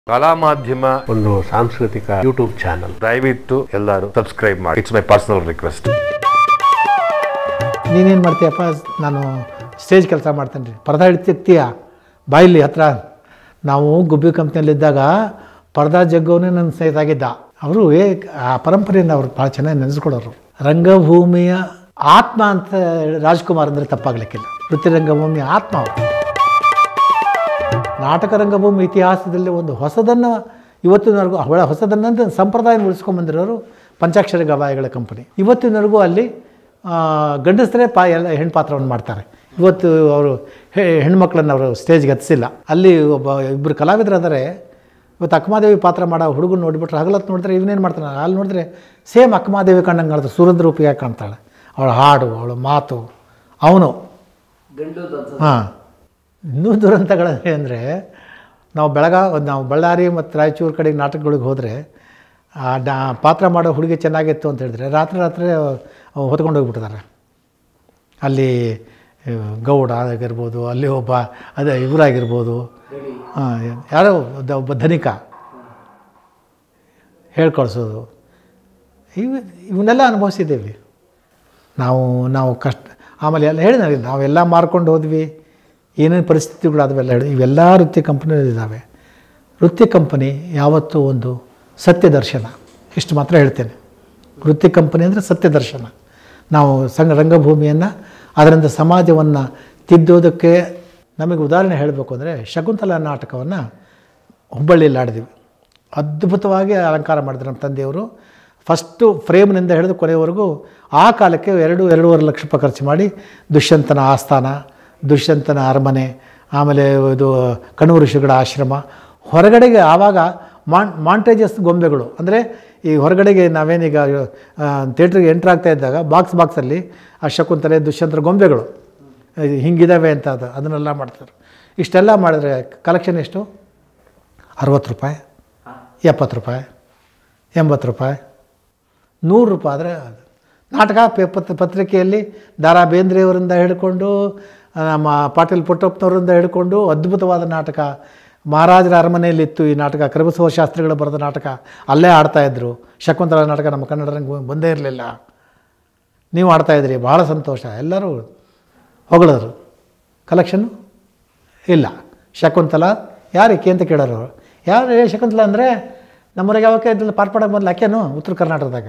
ಕಲಾ ಮಾಧ್ಯಮ ಒಂದು ಸಾಂಸ್ಕೃತಿಕ ಯೂಟ್ಯೂಬ್ ಚಾನಲ್ ದಯವಿಟ್ಟು ಎಲ್ಲರೂ ಸಬ್ಸ್ಕ್ರೈಬ್ ಮಾಡಿ ಇಟ್ಸ್ ಮೈ ಪರ್ಸನಲ್ ರಿಕ್ವೆಸ್ಟ್ ನೀನೇನು ಮಾಡ್ತೀಯಪ್ಪ ನಾನು ಸ್ಟೇಜ್ ಕೆಲಸ ಮಾಡ್ತೇನೆ ರೀ ಪರ್ದಾ ಹಿಡ್ತಿರ್ತೀಯ ಬಾಯಿಲಿ ಹತ್ರ ನಾವು ಗುಬ್ಬಿ ಕಂಪ್ನಿಯಲ್ಲಿದ್ದಾಗ ಪರ್ದಾ ಜಗ್ಗವನೇ ನನ್ನ ಸ್ನೇಹಿತಾಗಿದ್ದ ಅವರು ಏ ಆ ಪರಂಪರೆಯನ್ನು ಅವ್ರು ಭಾಳ ಚೆನ್ನಾಗಿ ನೆನೆಸ್ಕೊಡೋರು ರಂಗಭೂಮಿಯ ಆತ್ಮ ಅಂತ ರಾಜ್ಕುಮಾರ್ ಅಂದರೆ ತಪ್ಪಾಗಲಿಕ್ಕಿಲ್ಲ ವೃತ್ತಿ ರಂಗಭೂಮಿಯ ಆತ್ಮ ಅವರು ನಾಟಕ ರಂಗಭೂಮಿ ಇತಿಹಾಸದಲ್ಲಿ ಒಂದು ಹೊಸದನ್ನು ಇವತ್ತಿನವರೆಗೂ ಅವಳ ಹೊಸದನ್ನಂತ ಸಂಪ್ರದಾಯ ಉಳಿಸ್ಕೊಂಬಂದಿರೋರು ಪಂಚಾಕ್ಷರ ಗವಾಯಿಗಳ ಕಂಪನಿ ಇವತ್ತಿನವರೆಗೂ ಅಲ್ಲಿ ಆ, ಗಂಡಸರೇ ಪಾ ಎಲ್ಲ ಹೆಣ್ಣು ಪಾತ್ರವನ್ನು ಮಾಡ್ತಾರೆ ಇವತ್ತು ಅವರು ಹೆಣ್ಮಕ್ಳನ್ನು ಅವರು ಸ್ಟೇಜ್ಗೆ ಹತ್ತಿಸಿಲ್ಲ ಅಲ್ಲಿ ಒಬ್ಬ ಇಬ್ಬರು ಕಲಾವಿದರಾದರೆ ಇವತ್ತು ಅಕ್ಕಮಾದೇವಿ ಪಾತ್ರ ಮಾಡೋ ಹುಡುಗನ ನೋಡಿಬಿಟ್ರೆ ಹಗಲತ್ತು ನೋಡಿದ್ರೆ ಇವನೇನು ಮಾಡ್ತಾನೆ ಅಲ್ಲಿ ನೋಡಿದ್ರೆ ಸೇಮ್ ಅಕ್ಕಮಾದೇವಿ ಕಂಡಂಗೆ ಕಾಣ್ತಾರೆ ಸೂರ್ಯದ ರೂಪಿಯಾಗಿ ಕಾಣ್ತಾಳೆ ಅವಳ ಹಾಡು ಅವಳ ಮಾತು ಅವನು ಹಾಂ ಇನ್ನೂ ದುರಂತಗಳಂದರೆ ಅಂದರೆ ನಾವು ಬೆಳಗಾವ್ ನಾವು ಬಳ್ಳಾರಿ ಮತ್ತು ರಾಯಚೂರು ಕಡೆಗೆ ನಾಟಕಗಳಿಗೆ ಹೋದರೆ ಆ ಡಾ ಪಾತ್ರ ಮಾಡೋ ಹುಡುಗಿ ಚೆನ್ನಾಗಿತ್ತು ಅಂತ ಹೇಳಿದ್ರೆ ರಾತ್ರಿ ರಾತ್ರಿ ಹೊತ್ಕೊಂಡು ಹೋಗ್ಬಿಟ್ಟಿದ್ದಾರೆ ಅಲ್ಲಿ ಆ, ಗೌಡ ಆಗಿರ್ಬೋದು ಅಲ್ಲಿ ಒಬ್ಬ ಅದೇ ಇವರಾಗಿರ್ಬೋದು ಹಾಂ ಯಾರೋ ಒಬ್ಬ- ಒಬ್ಬ ಧನಿಕ ಹೇಳಿ ಕಳಿಸೋದು ಇವು ಇವನ್ನೆಲ್ಲ ಅನುಭವಿಸಿದ್ದೀವಿ ನಾವು ನಾವು ಕಷ್ಟ ಆಮೇಲೆ ಎಲ್ಲ ಹೇಳಿದ್ನಲ್ಲ ನಾವೆಲ್ಲ ಮಾರ್ಕೊಂಡು ಹೋದ್ವಿ ಏನೇನು ಪರಿಸ್ಥಿತಿಗಳು ಅದವೆಲ್ಲ ಹೇಳಿ ಇವೆಲ್ಲ ವೃತ್ತಿ ಕಂಪ್ನಿಗಳಿದ್ದಾವೆ ವೃತ್ತಿ ಕಂಪನಿ ಯಾವತ್ತೂ ಒಂದು ಸತ್ಯ ದರ್ಶನ ಇಷ್ಟು ಮಾತ್ರ ಹೇಳ್ತೇನೆ ವೃತ್ತಿ ಕಂಪನಿ ಅಂದರೆ ಸತ್ಯ ದರ್ಶನ ನಾವು ಸಂಘ ರಂಗಭೂಮಿಯನ್ನು ಅದರಿಂದ ಸಮಾಜವನ್ನು ತಿದ್ದೋದಕ್ಕೆ ನಮಗೆ ಉದಾಹರಣೆ ಹೇಳಬೇಕು ಅಂದರೆ ಶಕುಂತಲ ನಾಟಕವನ್ನು ಹುಬ್ಬಳ್ಳಿಯಲ್ಲಿ ಆಡಿದ್ವಿ ಅದ್ಭುತವಾಗಿ ಅಲಂಕಾರ ಮಾಡಿದ್ರು ನಮ್ಮ ತಂದೆಯವರು ಫಸ್ಟು ಫ್ರೇಮ್ನಿಂದ ಹಿಡಿದು ಕೊನೆಯವರೆಗೂ ಆ ಕಾಲಕ್ಕೆ ಎರಡು ಎರಡೂವರೆ ಲಕ್ಷ ರೂಪಾಯಿ ಖರ್ಚು ಮಾಡಿ ದುಷ್ಯಂತನ ಆಸ್ಥಾನ ದುಷ್ಯಂತನ ಅರಮನೆ ಆಮೇಲೆ ಇದು ಕಣೂರು ಋಷಿಗಳ ಆಶ್ರಮ ಹೊರಗಡೆಗೆ ಆವಾಗ ಮಾನ್ ಮಾಂಟೇಜಸ್ ಗೊಂಬೆಗಳು ಅಂದರೆ ಈ ಹೊರಗಡೆಗೆ ನಾವೇನೀಗ ಥಿಯೇಟ್ರಿಗೆ ಎಂಟ್ರ್ ಆಗ್ತಾ ಇದ್ದಾಗ ಬಾಕ್ಸ್ ಬಾಕ್ಸಲ್ಲಿ ಆ ಶಕುಂತಲೆ ದುಷ್ಯಂತರ ಗೊಂಬೆಗಳು ಇದು ಹಿಂಗಿದಾವೆ ಅಂತ ಅದು ಅದನ್ನೆಲ್ಲ ಮಾಡ್ತಾರೆ ಇಷ್ಟೆಲ್ಲ ಮಾಡಿದ್ರೆ ಕಲೆಕ್ಷನ್ ಎಷ್ಟು ಅರವತ್ತು ರೂಪಾಯಿ ಎಪ್ಪತ್ತು ರೂಪಾಯಿ ಎಂಬತ್ತು ರೂಪಾಯಿ ನೂರು ರೂಪಾಯಿ ಆದರೆ ನಾಟಕ ಪೇಪತ್ ಪತ್ರಿಕೆಯಲ್ಲಿ ದಾರಾ ಬೇಂದ್ರೆಯವರಿಂದ ಹಿಡ್ಕೊಂಡು ನಮ್ಮ ಪಾಟೀಲ್ ಪುಟ್ಟಪ್ಪನವರಿಂದ ಹಿಡ್ಕೊಂಡು ಅದ್ಭುತವಾದ ನಾಟಕ ಮಹಾರಾಜರ ಅರಮನೆಯಲ್ಲಿತ್ತು ಈ ನಾಟಕ ಕರಬಸವ ಶಾಸ್ತ್ರಿಗಳು ಬರೆದ ನಾಟಕ ಅಲ್ಲೇ ಆಡ್ತಾಯಿದ್ರು ಶಕುಂತಲ ನಾಟಕ ನಮ್ಮ ಕನ್ನಡ ರಂಗ ಬಂದೇ ಇರಲಿಲ್ಲ ನೀವು ಆಡ್ತಾಯಿದ್ರಿ ಭಾಳ ಸಂತೋಷ ಎಲ್ಲರೂ ಹೊಗಳಿದ್ರು ಕಲೆಕ್ಷನ್ನು ಇಲ್ಲ ಶಕುಂತಲ ಯಾರಿಗೆ ಅಂತ ಕೇಳೋರು ಅವ್ರು. ಯಾರು ಏ ಶಕುಂತಲ ಅಂದರೆ ನಮ್ಮೂರಿಗೆ ಯಾವಕ್ಕೆ ಇದ್ದಿಲ್ಲ ಪಾರ್ಪಾಡಕ್ಕೆ ಬಂದು ಯಾಕೇನು ಉತ್ತರ ಕರ್ನಾಟಕದಾಗ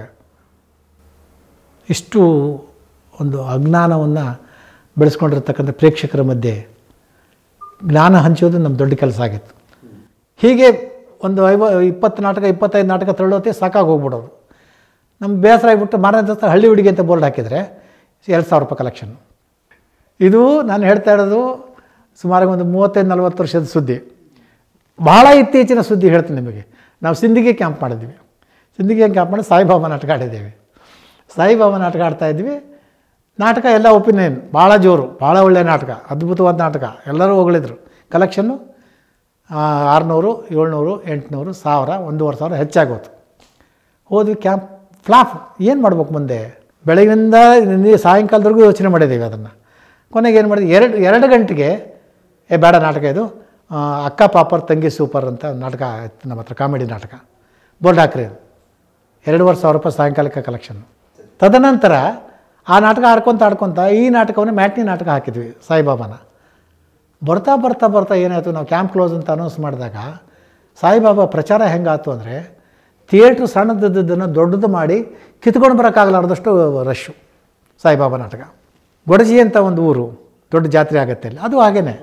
ಇಷ್ಟು ಒಂದು ಅಜ್ಞಾನವನ್ನು ಬೆಳೆಸ್ಕೊಂಡಿರ್ತಕ್ಕಂಥ ಪ್ರೇಕ್ಷಕರ ಮಧ್ಯೆ ಜ್ಞಾನ ಹಂಚೋದು ನಮ್ಮ ದೊಡ್ಡ ಕೆಲಸ ಆಗಿತ್ತು ಹೀಗೆ ಒಂದು ಐವ ಇಪ್ಪತ್ತು ನಾಟಕ ಇಪ್ಪತ್ತೈದು ನಾಟಕ ತಳ್ಳೋತಿ ಸಾಕಾಗಿ ಹೋಗ್ಬಿಡೋದು ನಮ್ಗೆ ಬೇಸರ ಆಗಿಬಿಟ್ಟು ಮಾರನೇ ದಿವಸ ಹಳ್ಳಿ ಹುಡುಗಿ ಅಂತ ಬೋರ್ಡ್ ಹಾಕಿದರೆ ಎರಡು ಸಾವಿರ ರೂಪಾಯಿ ಕಲೆಕ್ಷನ್ ಇದು ನಾನು ಹೇಳ್ತಾ ಇರೋದು ಸುಮಾರು ಒಂದು ಮೂವತ್ತೈದು ನಲ್ವತ್ತು ವರ್ಷದ ಸುದ್ದಿ ಭಾಳ ಇತ್ತೀಚಿನ ಸುದ್ದಿ ಹೇಳ್ತೀನಿ ನಿಮಗೆ ನಾವು ಸಿಂಧಿಗೆ ಕ್ಯಾಂಪ್ ಮಾಡಿದ್ವಿ ಸಿಂಧಿಗೆ ಕ್ಯಾಂಪ್ ಮಾಡಿ ಸಾಯಿಬಾಬಾ ನಾಟಕ ಆಡಿದ್ದೇವೆ ಸಾಯಿಬಾಬಾ ನಾಟಕ ಆಡ್ತಾ ಇದ್ವಿ ನಾಟಕ ಎಲ್ಲ ಒಪಿನಿಯನ್ ಭಾಳ ಜೋರು ಭಾಳ ಒಳ್ಳೆಯ ನಾಟಕ ಅದ್ಭುತವಾದ ನಾಟಕ ಎಲ್ಲರೂ ಹೊಗಳಿದ್ರು ಕಲೆಕ್ಷನ್ನು ಆರುನೂರು ಏಳ್ನೂರು ಎಂಟುನೂರು ಸಾವಿರ ಒಂದೂವರೆ ಸಾವಿರ ಹೆಚ್ಚಾಗೋತು ಹೋದ್ವಿ ಕ್ಯಾಂಪ್ ಫ್ಲಾಪ್ ಏನು ಮಾಡ್ಬೇಕು ಮುಂದೆ ಬೆಳಗಿನಿಂದ ನೀ- ಸಾಯಂಕಾಲದವರೆಗೂ ಯೋಚನೆ ಮಾಡಿದ್ದೀವಿ ಅದನ್ನು ಕೊನೆಗೆ ಏನು ಮಾಡಿದ್ವಿ ಎರಡು ಎರಡು ಗಂಟೆಗೆ ಏ ಬೇಡ ನಾಟಕ ಇದು ಆ, ಅಕ್ಕ ಪಾಪರ್ ತಂಗಿ ಸೂಪರ್ ಅಂತ ನಾಟಕ ಇತ್ತು ನಮ್ಮ ಹತ್ರ ಕಾಮಿಡಿ ನಾಟಕ ಬೋರ್ಡ್ ಹಾಕ್ರಿ ಎರಡೂವರೆ ಸಾವಿರ ರೂಪಾಯಿ ಸಾಯಂಕಾಲಕ್ಕೆ ಕಲೆಕ್ಷನ್ ತದನಂತರ ಆ ನಾಟಕ ಆಡ್ಕೊತ ಆಡ್ಕೊತ ಈ ನಾಟಕವನ್ನು ಮ್ಯಾಟ್ನಿ ನಾಟಕ ಹಾಕಿದ್ವಿ ಸಾಯಿಬಾಬಾನ ಬರ್ತಾ ಬರ್ತಾ ಬರ್ತಾ ಏನಾಯಿತು ನಾವು ಕ್ಯಾಂಪ್ ಕ್ಲೋಸ್ ಅಂತ ಅನೌನ್ಸ್ ಮಾಡಿದಾಗ ಸಾಯಿಬಾಬಾ ಪ್ರಚಾರ ಹೆಂಗಾಯ್ತು ಅಂದರೆ ಥಿಯೇಟ್ರ್ ಸಣ್ಣದದ್ದನ್ನು ದೊಡ್ಡದು ಮಾಡಿ ಕಿತ್ಕೊಂಡು ಬರೋಕ್ಕಾಗಲಾರ್ದಷ್ಟು ರಶ್ಶು ಸಾಯಿಬಾಬಾ ನಾಟಕ ಗೊಡಜಿ ಅಂತ ಒಂದು ಊರು ದೊಡ್ಡ ಜಾತ್ರೆ ಆಗುತ್ತೆ ಅಲ್ಲಿ ಅದು ಹಾಗೇನೆ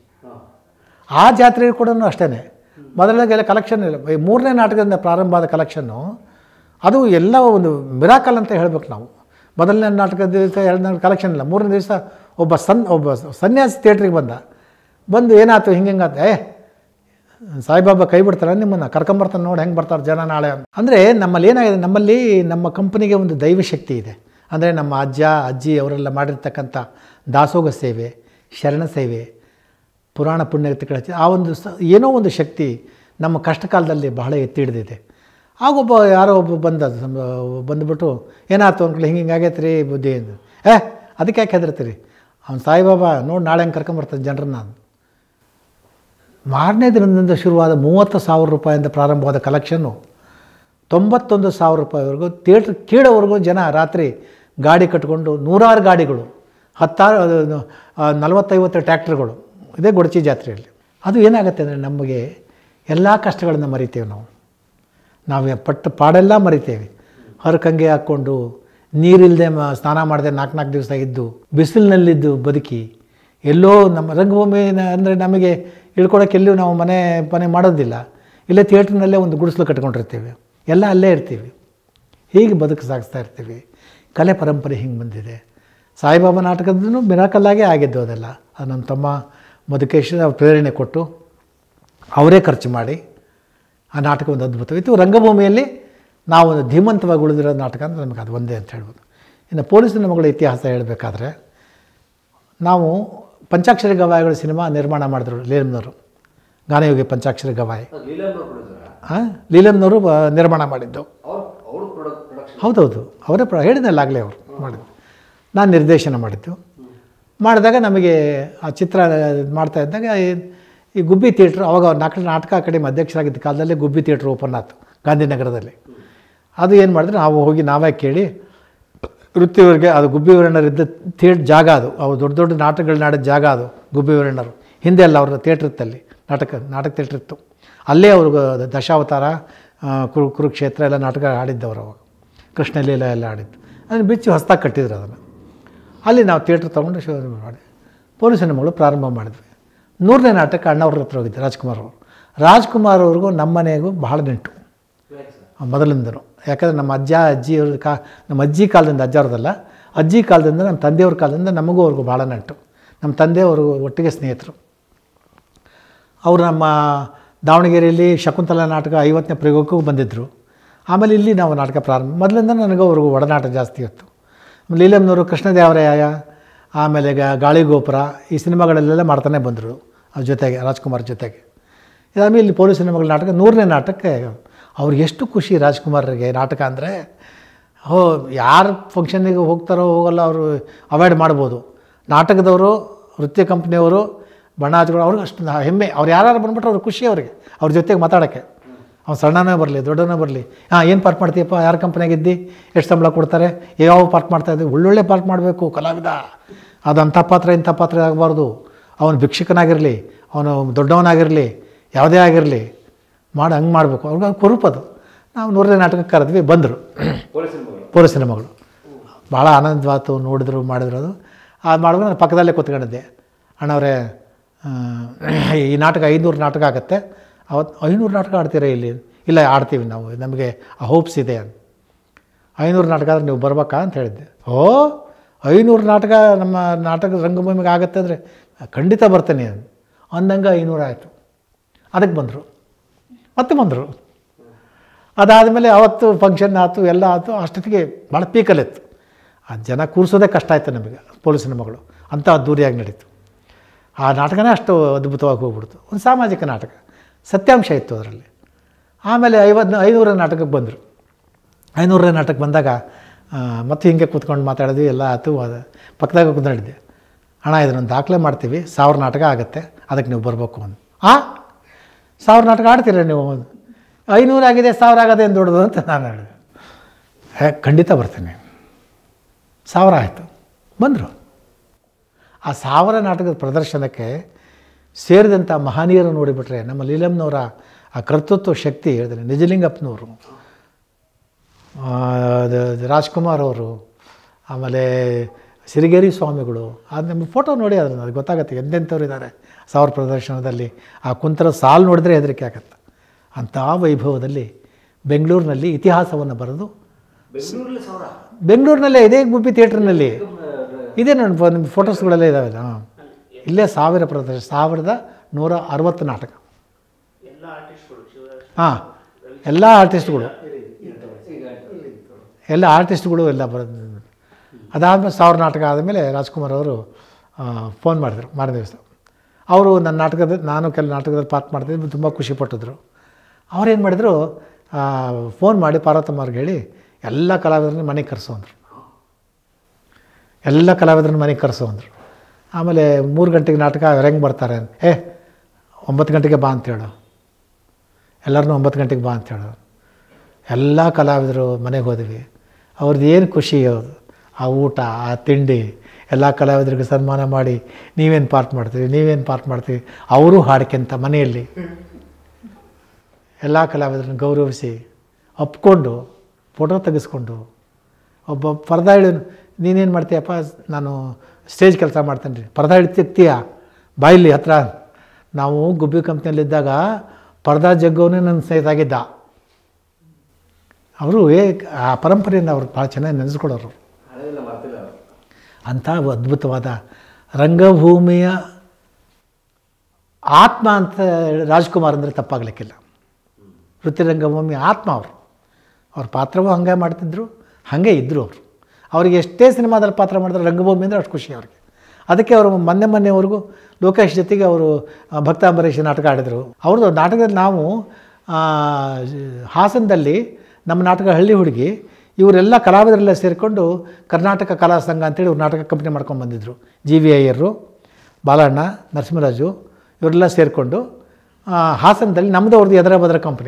ಆ ಜಾತ್ರೆ ಕೂಡ ಅಷ್ಟೇ ಮೊದಲನೆಗೆಲ್ಲ ಕಲೆಕ್ಷನ್ ಇಲ್ಲ ಈ ಮೂರನೇ ನಾಟಕದಿಂದ ಪ್ರಾರಂಭ ಆದ ಕಲೆಕ್ಷನ್ನು ಅದು ಎಲ್ಲ ಒಂದು ಮಿರಾಕಲ್ ಅಂತ ಹೇಳ್ಬೇಕು ನಾವು ಮೊದಲನೇ ನಾಟಕದ ದಿವಸ ಎರಡನೇ ಕಲೆಕ್ಷನ್ ಇಲ್ಲ ಮೂರನೇ ದಿವಸ ಒಬ್ಬ ಸನ್ ಒಬ್ಬ ಸನ್ಯಾಸಿ ಥಿಯೇಟ್ರಿಗೆ ಬಂದ ಬಂದು ಏನಾಯ್ತು ಹಿಂಗೆ ಹಿಂಗಾತ ಏ ಸಾಯಿಬಾಬಾ ಕೈ ಬಿಡ್ತಾರೆ ನಿಮ್ಮನ್ನು ಕರ್ಕೊಂಬರ್ತಾನೆ ನೋಡಿ ಹೆಂಗೆ ಬರ್ತಾರೆ ಜನ ನಾಳೆ ಅಂದರೆ ನಮ್ಮಲ್ಲಿ ಏನಾಗಿದೆ ನಮ್ಮಲ್ಲಿ ನಮ್ಮ ಕಂಪನಿಗೆ ಒಂದು ದೈವ ಶಕ್ತಿ ಇದೆ ಅಂದರೆ ನಮ್ಮ ಅಜ್ಜ ಅಜ್ಜಿ ಅವರೆಲ್ಲ ಮಾಡಿರ್ತಕ್ಕಂಥ ದಾಸೋಗ ಸೇವೆ ಶರಣ ಸೇವೆ ಪುರಾಣ ಪುಣ್ಯಗಳ ಆ ಒಂದು ಸ ಏನೋ ಒಂದು ಶಕ್ತಿ ನಮ್ಮ ಕಷ್ಟ ಕಾಲದಲ್ಲಿ ಬಹಳ ಎತ್ತಿ ಹಿಡಿದಿದೆ ಆಗೊಬ್ಬ ಯಾರೋ ಒಬ್ಬ ಬಂದ ಸಂ- ಬಂದುಬಿಟ್ಟು ಏನಾಯ್ತು ಅಂದ್ಕೊಳ್ಳಿ ಹಿಂಗೆ ಹಿಂಗೆ ಆಗೈತೆ ರೀ ಬುದ್ಧಿ ಅಂದ ಏ ಅದಕ್ಕೆ ಯಾಕೆ ಹೆದರ್ತೀರಿ ಅವ್ನು ಸಾಯಿಬಾಬಾ ನೋಡಿ ನಾಳೆ ಹಂಗೆ ಕರ್ಕೊಂಬರ್ತಾನೆ ಜನರನ್ನ ಮಾರನೇ ದಿನದಿಂದ ಶುರುವಾದ ಮೂವತ್ತು ಸಾವಿರ ರೂಪಾಯಿಂದ ಪ್ರಾರಂಭವಾದ ಕಲೆಕ್ಷನ್ನು ತೊಂಬತ್ತೊಂದು ಸಾವಿರ ರೂಪಾಯಿವರೆಗೂ ಥಿಯೇಟ್ರ್ ಕೀಳೋವರೆಗೂ ಜನ ರಾತ್ರಿ ಗಾಡಿ ಕಟ್ಕೊಂಡು ನೂರಾರು ಗಾಡಿಗಳು ಹತ್ತಾರು ಅದು, ಆ, ನಲವತ್ತೈವತ್ತು ಟ್ಯಾಕ್ಟ್ರುಗಳು ಇದೇ ಗೊಡಚಿ ಜಾತ್ರೆಯಲ್ಲಿ ಅದು ಏನಾಗುತ್ತೆ ಅಂದರೆ ನಮಗೆ ಎಲ್ಲ ಕಷ್ಟಗಳನ್ನು ಮರಿತೇವೆ ನಾವು ನಾವು ಪಟ್ಟ ಪಾಡೆಲ್ಲ ಮರಿತೇವೆ ಹರಕಂಗೆ ಹಾಕ್ಕೊಂಡು ನೀರಿಲ್ಲದೆ ಮ ಸ್ನಾನ ಮಾಡದೆ ನಾಲ್ಕು ನಾಲ್ಕು ದಿವಸ ಇದ್ದು ಬಿಸಿಲಿನಲ್ಲಿದ್ದು ಬದುಕಿ ಎಲ್ಲೋ ನಮ್ಮ ರಂಗಭೂಮಿ ಅಂದರೆ ನಮಗೆ ಇಳ್ಕೊಳಕ್ಕೆ ಎಲ್ಲೂ ನಾವು ಮನೆ ಮನೆ ಮಾಡೋದಿಲ್ಲ ಇಲ್ಲೇ ಥಿಯೇಟ್ರ್ನಲ್ಲೇ ಒಂದು ಗುಡಿಸಲು ಕಟ್ಕೊಂಡಿರ್ತೀವಿ ಎಲ್ಲ ಅಲ್ಲೇ ಇರ್ತೀವಿ ಹೀಗೆ ಬದುಕು ಸಾಗಿಸ್ತಾ ಇರ್ತೀವಿ ಕಲೆ ಪರಂಪರೆ ಹಿಂಗೆ ಬಂದಿದೆ ಸಾಯಿಬಾಬಾ ನಾಟಕದೂ ಮಿರಾಕಲ್ಲಾಗೇ ಆಗಿದ್ದು ಅದೆಲ್ಲ ಅದು ನಮ್ಮ ತಮ್ಮ ಮಧುಕೇಶ್ ಅವ್ರು ಪ್ರೇರಣೆ ಕೊಟ್ಟು ಅವರೇ ಖರ್ಚು ಮಾಡಿ ಆ ನಾಟಕ ಒಂದು ಅದ್ಭುತವಿತ್ತು ರಂಗಭೂಮಿಯಲ್ಲಿ ನಾವು ಒಂದು ಧೀಮಂತವಾಗಿ ಉಳಿದಿರೋ ನಾಟಕ ಅಂದರೆ ನಮಗೆ ಅದು ಒಂದೇ ಅಂತ ಹೇಳ್ಬೋದು ಇನ್ನು ಪೊಲೀಸಿನ ಮಗಳ ಇತಿಹಾಸ ಹೇಳಬೇಕಾದ್ರೆ ನಾವು ಪಂಚಾಕ್ಷರಿ ಗವಾಯಿಗಳ ಸಿನಿಮಾ ನಿರ್ಮಾಣ ಮಾಡಿದ್ರು ಲೀಲಮ್ನವರು ಗಾನಯೋಗಿ ಪಂಚಾಕ್ಷರಿ ಗವಾಯಿ ಹಾಂ ಲೀಲಮ್ನವರು ಬ- ನಿರ್ಮಾಣ ಮಾಡಿದ್ದು ಹೌದೌದು ಅವರೇ ಪ್ರ ಹೇಳಿದ್ನಲ್ಲ ಆಗಲೇ ಅವರು ಮಾಡಿದ್ದು ನಾನು ನಿರ್ದೇಶನ ಮಾಡಿದ್ದು ಮಾಡಿದಾಗ ನಮಗೆ ಆ ಚಿತ್ರ ಇದ್ ಮಾಡ್ತಾ ಇದ್ದಾಗ ಈ- ಈ ಗುಬ್ಬಿ ಥಿಯೇಟ್ರ್ ಅವಾಗ ನಾಲ್ಕು ನಾಟಕ ಅಕಾಡೆಮಿ ಅಧ್ಯಕ್ಷರಾಗಿದ್ದ ಕಾಲದಲ್ಲೇ ಗುಬ್ಬಿ ಥಿಯೇಟ್ರ್ ಓಪನ್ ಆಯ್ತು ಗಾಂಧಿನಗರದಲ್ಲಿ ಅದು ಏನು ಮಾಡಿದ್ರೆ ನಾವು ಹೋಗಿ ನಾವೇ ಕೇಳಿ ವೃತ್ತಿಯವರಿಗೆ ಅದು ಗುಬ್ಬಿ ವೀರಣ್ಣರಿದ್ದ ಥಿಯೇಟ್ ಜಾಗ ಅದು ಅವ್ರು ದೊಡ್ಡ ದೊಡ್ಡ ನಾಟಕಗಳನ್ನ ಆಡಿದ ಜಾಗ ಅದು ಗುಬ್ಬಿ ವೀರಣ್ಣರು ಹಿಂದೆ ಅಲ್ಲ ಅವ್ರ ಥಿಯೇಟ್ರ್ ಇತ್ತಲ್ಲಿ ನಾಟಕ ನಾಟಕ ಥಿಯೇಟ್ರ್ ಇತ್ತು ಅಲ್ಲೇ ಅವರು ದಶಾವತಾರ ಆ, ಕುರು ಕುರುಕ್ಷೇತ್ರ ಎಲ್ಲ ನಾಟಕ ಆಡಿದ್ದವರು ಅವಾಗ ಕೃಷ್ಣ ಲೀಲ ಎಲ್ಲ ಆಡಿದ್ದು ಅದನ್ನು ಬಿಚ್ಚಿ ಹೊಸ್ದಾಗಿ ಕಟ್ಟಿದ್ರು ಅದನ್ನು ಅಲ್ಲಿ ನಾವು ಥಿಯೇಟ್ರ್ ತೊಗೊಂಡು ಶೋ ಮಾಡಿ ಪೊಲೀಸ್ ಮಗಳು ಪ್ರಾರಂಭ ಮಾಡಿದ್ವಿ ನೂರನೇ ನಾಟಕ ಅಣ್ಣವ್ರ ಹತ್ರ ಹೋಗಿದ್ದೆ ರಾಜ್ಕುಮಾರ್ ಅವರು ರಾಜ್ಕುಮಾರ್ ಅವ್ರಿಗೂ ನಮ್ಮ ಮನೆಗೂ ಬಹಳ ನೆಂಟು ಮೊದಲಿಂದನು ಯಾಕಂದರೆ ನಮ್ಮ ಅಜ್ಜ ಅಜ್ಜಿಯವ್ರ ಕಾ ನಮ್ಮ ಅಜ್ಜಿ ಕಾಲದಿಂದ ಅಜ್ಜವ್ರದಲ್ಲ ಅಜ್ಜಿ ಕಾಲದಿಂದ ನಮ್ಮ ತಂದೆಯವ್ರ ಕಾಲದಿಂದ ನಮಗೂ ಅವ್ರಿಗೂ ಭಾಳ ನಂಟು ನಮ್ಮ ತಂದೆಯವರು ಒಟ್ಟಿಗೆ ಸ್ನೇಹಿತರು ಅವರು ನಮ್ಮ ದಾವಣಗೆರೆಯಲ್ಲಿ ಶಕುಂತಲ ನಾಟಕ ಐವತ್ತನೇ ಪ್ರಯೋಗಕ್ಕೂ ಬಂದಿದ್ದರು ಆಮೇಲೆ ಇಲ್ಲಿ ನಾವು ನಾಟಕ ಪ್ರಾರಂಭ ಮೊದಲಿಂದ ನನಗೂ ಅವ್ರಿಗೂ ಒಡನಾಟ ಜಾಸ್ತಿ ಇತ್ತು ಲೀಲಮ್ನವರು ಕೃಷ್ಣದೇವರಾಯ ಆಮೇಲೆ ಗ- ಗಾಳಿಗೋಪುರ ಈ ಸಿನಿಮಾಗಳಲ್ಲೆಲ್ಲ ಮಾಡ್ತಾನೆ ಬಂದರು ಅವ್ರ ಜೊತೆಗೆ ರಾಜ್ಕುಮಾರ್ ಜೊತೆಗೆ ಇದಾದ್ಮೇಲೆ ಇಲ್ಲಿ ಪೊಲೀಸ್ ಸಿನಿಮಾಗಳ ನಾಟಕ ನೂರನೇ ನಾಟಕಕ್ಕೆ ಅವ್ರಿಗೆ ಎಷ್ಟು ಖುಷಿ ರಾಜ್ಕುಮಾರ್ಗೆ ನಾಟಕ ಅಂದರೆ ಹೋ ಯಾರು ಫಂಕ್ಷನ್ನಿಗೆ ಹೋಗ್ತಾರೋ ಹೋಗಲ್ಲ ಅವರು ಅವಾಯ್ಡ್ ಮಾಡ್ಬೋದು ನಾಟಕದವರು ವೃತ್ತಿ ಕಂಪ್ನಿಯವರು ಬಣ್ಣ ಹಚ್ಕೊಳ್ಳೋ ಅವ್ರಿಗೆ ಅಷ್ಟು ನಾ- ಹೆಮ್ಮೆ ಅವ್ರು ಯಾರು ಬಂದ್ಬಿಟ್ರೆ ಅವ್ರಿಗೆ ಖುಷಿ ಅವ್ರಿಗೆ ಅವ್ರ ಜೊತೆಗೆ ಮಾತಾಡೋಕ್ಕೆ ಅವ್ನು ಸಣ್ಣನೇ ಬರಲಿ ದೊಡ್ಡನೇ ಬರಲಿ ಹಾಂ ಏನು ಪಾರ್ಟ್ ಮಾಡ್ತೀಯಪ್ಪ ಯಾರು ಕಂಪ್ನಿಯಾಗಿದ್ದಿ ಎಷ್ಟು ಸಂಬಳ ಕೊಡ್ತಾರೆ ಯಾವ ಪಾರ್ಟ್ ಮಾಡ್ತಾಯಿದ್ವಿ ಒಳ್ಳೊಳ್ಳೆ ಪಾರ್ಟ್ ಮಾಡಬೇಕು ಕಲಾವಿದ ಅದು ಅಂಥ ಪಾತ್ರ ಇಂಥ ಪಾತ್ರ ಆಗಬಾರ್ದು ಅವನು ಭಿಕ್ಷಕನಾಗಿರಲಿ ಅವನು ದೊಡ್ಡವನಾಗಿರಲಿ ಯಾವುದೇ ಆಗಿರಲಿ ಮಾಡಿ ಹಂಗೆ ಮಾಡಬೇಕು ಅವ್ರಿಗೆ ಅದು ಕುರುಪದು ನಾವು ನೂರನೇ ನಾಟಕಕ್ಕೆ ಕರೆದ್ವಿ ಬಂದರು ಪೊಲೀಸಿನ ಮಗಳು ಭಾಳ ಆನಂದವಾತು ನೋಡಿದ್ರು ಮಾಡಿದ್ರು ಅದು ಅದು ಮಾಡಿದ್ರೆ ನಾನು ಪಕ್ಕದಲ್ಲೇ ಕೂತ್ಕೊಂಡಿದ್ದೆ ಅಣ್ಣವರೇ ಆ, ಈ ನಾಟಕ ಐನೂರು ನಾಟಕ ಆಗುತ್ತೆ ಅವತ್ತು ಐನೂರು ನಾಟಕ ಆಡ್ತೀರಾ ಇಲ್ಲಿ ಇಲ್ಲ ಆಡ್ತೀವಿ ನಾವು ನಮಗೆ ಆ ಹೋಪ್ಸ್ ಇದೆ ಅಂತ ಐನೂರು ನಾಟಕ ಆದ್ರೆ ನೀವು ಬರ್ಬೇಕಾ ಅಂತ ಹೇಳಿದ್ದೆ ಓ ಐನೂರು ನಾಟಕ ನಮ್ಮ ನಾಟಕ ರಂಗಭೂಮಿಗೆ ಆಗುತ್ತೆ ಅಂದರೆ ಖಂಡಿತ ಬರ್ತೇನೆ ಅಂದ್. ಅಂದಂಗೆ ಐನೂರು ಆಯಿತು ಅದಕ್ಕೆ ಬಂದರು ಮತ್ತೆ ಬಂದರು ಅದಾದಮೇಲೆ ಅವತ್ತು ಫಂಕ್ಷನ್ ಆಯ್ತು ಎಲ್ಲ ಆಯ್ತು ಅಷ್ಟೊತ್ತಿಗೆ ಭಾಳ ಪೀಕಲ್ಲಿತ್ತು ಆ ಜನ ಕೂರಿಸೋದೇ ಕಷ್ಟ ಆಯಿತು ನಮಗೆ ಪೊಲೀಸಿನ ಮಗಳು ಅಂಥ ಅದ್ದೂರಿಯಾಗಿ ನಡೀತು ಆ ನಾಟಕನೇ ಅಷ್ಟು ಅದ್ಭುತವಾಗಿ ಹೋಗ್ಬಿಡ್ತು ಒಂದು ಸಾಮಾಜಿಕ ನಾಟಕ ಸತ್ಯಾಂಶ ಇತ್ತು ಅದರಲ್ಲಿ ಆಮೇಲೆ ಐವತ್ತು ಐನೂರ ನಾಟಕಕ್ಕೆ ಬಂದರು ಐನೂರನೇ ನಾಟಕ ಬಂದಾಗ ಆ, ಮತ್ತೆ ಹಿಂಗೆ ಕೂತ್ಕೊಂಡು ಮಾತಾಡಿದ್ವಿ ಎಲ್ಲ ಆಯ್ತು ಅದು ಪಕ್ಕದಾಗ ಕುತ್ಕೊಂಡಿದ್ದೆ ಹಣ ಇದನ್ನೊಂದು ದಾಖಲೆ ಮಾಡ್ತೀವಿ ಸಾವಿರ ನಾಟಕ ಆಗುತ್ತೆ ಅದಕ್ಕೆ ನೀವು ಬರಬೇಕು ಅಂತ ಆ ಸಾವಿರ ನಾಟಕ ಆಡ್ತೀರ ನೀವು ಐನೂರು ಆಗಿದೆ ಸಾವಿರ ಆಗದೆ ಏನು ದೊಡ್ಡದು ಅಂತ ನಾನು ಹೇಳಿದೆ ಹೇ ಖಂಡಿತ ಬರ್ತೀನಿ ಸಾವಿರ ಆಯಿತು ಬಂದರು ಆ ಸಾವಿರ ನಾಟಕದ ಪ್ರದರ್ಶನಕ್ಕೆ ಸೇರಿದಂಥ ಮಹನೀಯರು ನೋಡಿಬಿಟ್ರೆ ನಮ್ಮ ಲೀಲಮ್ನವರ ಆ ಕರ್ತೃತ್ವ ಶಕ್ತಿ ಹೇಳಿದ್ರೆ ನಿಜಲಿಂಗಪ್ಪನವರು ಆ, ಅದು- ಅದು ರಾಜ್ಕುಮಾರ್ ಅವರು ಆಮೇಲೆ ಸಿರಿಗೇರಿ ಸ್ವಾಮಿಗಳು ಅದು ನಮ್ಮ ಫೋಟೋ ನೋಡಿ ಅದನ್ನು ಅದು ಗೊತ್ತಾಗುತ್ತೆ ಎಂತೆಂಥವ್ರು ಇದ್ದಾರೆ ಸಾವಿರ ಪ್ರದರ್ಶನದಲ್ಲಿ ಆ ಕುಂತರ ಸಾಲು ನೋಡಿದ್ರೆ ಹೆದರಿಕೆ ಆಗತ್ತೆ ಅಂಥ ವೈಭವದಲ್ಲಿ ಬೆಂಗಳೂರಿನಲ್ಲಿ ಇತಿಹಾಸವನ್ನು ಬರೆದು ಬೆಂಗಳೂರಿನಲ್ಲೇ ಇದೇ ಗುಬ್ಬಿ ಥಿಯೇಟ್ರ್ನಲ್ಲಿ ಇದೇ ನನ್ನ ನಿಮ್ಮ ಫೋಟೋಸ್ಗಳೆಲ್ಲ ಇದ್ದಾವೆ ಹಾಂ ಇಲ್ಲೇ ಸಾವಿರ ಪ್ರದರ್ಶನ ಸಾವಿರದ ನೂರ ಅರವತ್ತು ನಾಟಕ ಹಾಂ ಎಲ್ಲ ಆರ್ಟಿಸ್ಟ್ಗಳು ಎಲ್ಲ ಆರ್ಟಿಸ್ಟ್ಗಳು ಎಲ್ಲ ಬರೋದು ಅದಾದಮೇಲೆ ಸಾವಿರ ನಾಟಕ ಆದಮೇಲೆ ರಾಜ್ಕುಮಾರ್ ಅವರು ಫೋನ್ ಮಾಡಿದ್ರು ಮಾರನೇ ದಿವಸ ಅವರು ನನ್ನ ನಾಟಕದ ನಾನು ಕೆಲ ನಾಟಕದಲ್ಲಿ ಪಾತ್ರ ಮಾಡ್ತಿದ್ದೆ ತುಂಬ ಖುಷಿಪಟ್ಟಿದ್ರು ಅವ್ರೇನು ಮಾಡಿದರು ಫೋನ್ ಮಾಡಿ ಪಾರ್ವತಮ್ಮ ಅವ್ರಿಗೆ ಹೇಳಿ ಎಲ್ಲ ಕಲಾವಿದರನ್ನ ಮನೆಗೆ ಕರೆಸು ಅಂದರು ಎಲ್ಲ ಕಲಾವಿದರನ್ನ ಮನೆಗೆ ಕರೆಸು ಅಂದರು ಆಮೇಲೆ ಮೂರು ಗಂಟೆಗೆ ನಾಟಕ ಅವ್ರು ಹೆಂಗೆ ಬರ್ತಾರೆ ಅಂತ ಏ ಒಂಬತ್ತು ಗಂಟೆಗೆ ಬಾ ಅಂತ ಹೇಳು ಎಲ್ಲರನ್ನೂ ಒಂಬತ್ತು ಗಂಟೆಗೆ ಬಾ ಅಂತ ಹೇಳು ಎಲ್ಲ ಕಲಾವಿದರು ಮನೆಗೆ ಹೋದ್ವಿ ಅವ್ರದ್ದು ಏನು ಖುಷಿ ಅವ್ರು ಆ ಊಟ ಆ ತಿಂಡಿ ಎಲ್ಲ ಕಲಾವಿದರಿಗೆ ಸನ್ಮಾನ ಮಾಡಿ ನೀವೇನು ಪಾರ್ಟ್ ಮಾಡ್ತೀರಿ ನೀವೇನು ಪಾರ್ಟ್ ಮಾಡ್ತೀರಿ ಅವರು ಹಾಡ್ಕೊಂತ ಮನೆಯಲ್ಲಿ ಎಲ್ಲ ಕಲಾವಿದರನ್ನು ಗೌರವಿಸಿ ಒಪ್ಕೊಂಡು ಫೋಟೋ ತೆಗೆಸ್ಕೊಂಡು ಒಬ್ಬ ಪರ್ದ ಇಳಿ ನೀನೇನು ಮಾಡ್ತೀಯಪ್ಪ ನಾನು ಸ್ಟೇಜ್ ಕೆಲಸ ಮಾಡ್ತೇನೆ ರೀ ಪರ್ದ ಇಡ್ತಿರ್ತೀಯ ಬಾಯಿಲಿ ಹತ್ರ ನಾವು ಗುಬ್ಬಿ ಕಂಪ್ನಿಯಲ್ಲಿದ್ದಾಗ ಪರ್ದಾ ಜಗ್ಗವನೇ ನನ್ನ ಸ್ನೇಹಿತಾಗಿದ್ದ ಅವರು ಏ ಆ ಪರಂಪರೆಯನ್ನು ಅವ್ರು ಭಾಳ ಚೆನ್ನಾಗಿ ನೆನೆಸ್ಕೊಡೋರು ಅಂಥ ಅದ್ಭುತವಾದ ರಂಗಭೂಮಿಯ ಆತ್ಮ ಅಂತ ರಾಜ್ಕುಮಾರ್ ಅಂದರೆ ತಪ್ಪಾಗಲಿಕ್ಕಿಲ್ಲ ವೃತ್ತಿ ರಂಗಭೂಮಿ ಆತ್ಮ ಅವರು ಅವ್ರ ಪಾತ್ರವೂ ಹಾಗೆ ಮಾಡ್ತಿದ್ರು ಹಾಗೆ ಇದ್ದರು ಅವರು ಅವ್ರಿಗೆ ಎಷ್ಟೇ ಸಿನಿಮಾದಲ್ಲಿ ಪಾತ್ರ ಮಾಡಿದ್ರು ರಂಗಭೂಮಿ ಅಂದರೆ ಅಷ್ಟು ಖುಷಿ ಅವ್ರಿಗೆ ಅದಕ್ಕೆ ಅವರು ಮೊನ್ನೆ ಮೊನ್ನೆವರೆಗೂ ಲೋಕೇಶ್ ಜೊತೆಗೆ ಅವರು ಆ, ಭಕ್ತ ಅಂಬರೀಷ್ ನಾಟಕ ಆಡಿದರು ಅವ್ರದ್ದು ನಾಟಕದಲ್ಲಿ ನಾವು ಆ, ಹಾಸನದಲ್ಲಿ ನಮ್ಮ ನಾಟಕ ಹಳ್ಳಿ ಹುಡುಗಿ ಇವರೆಲ್ಲ ಕಲಾವಿದರೆಲ್ಲ ಸೇರಿಕೊಂಡು ಕರ್ನಾಟಕ ಕಲಾ ಸಂಘ ಅಂತೇಳಿ ಇವ್ರು ನಾಟಕ ಕಂಪ್ನಿ ಮಾಡ್ಕೊಂಡು ಬಂದಿದ್ದರು ಜಿ ವಿ ಅಯ್ಯರು ಬಾಲಣ್ಣ ನರಸಿಂಹರಾಜು ಇವರೆಲ್ಲ ಸೇರಿಕೊಂಡು ಹಾಸನದಲ್ಲಿ ನಮ್ಮದು ಅವ್ರದ್ದು ಎದರ ಬದರ ಕಂಪ್ನಿ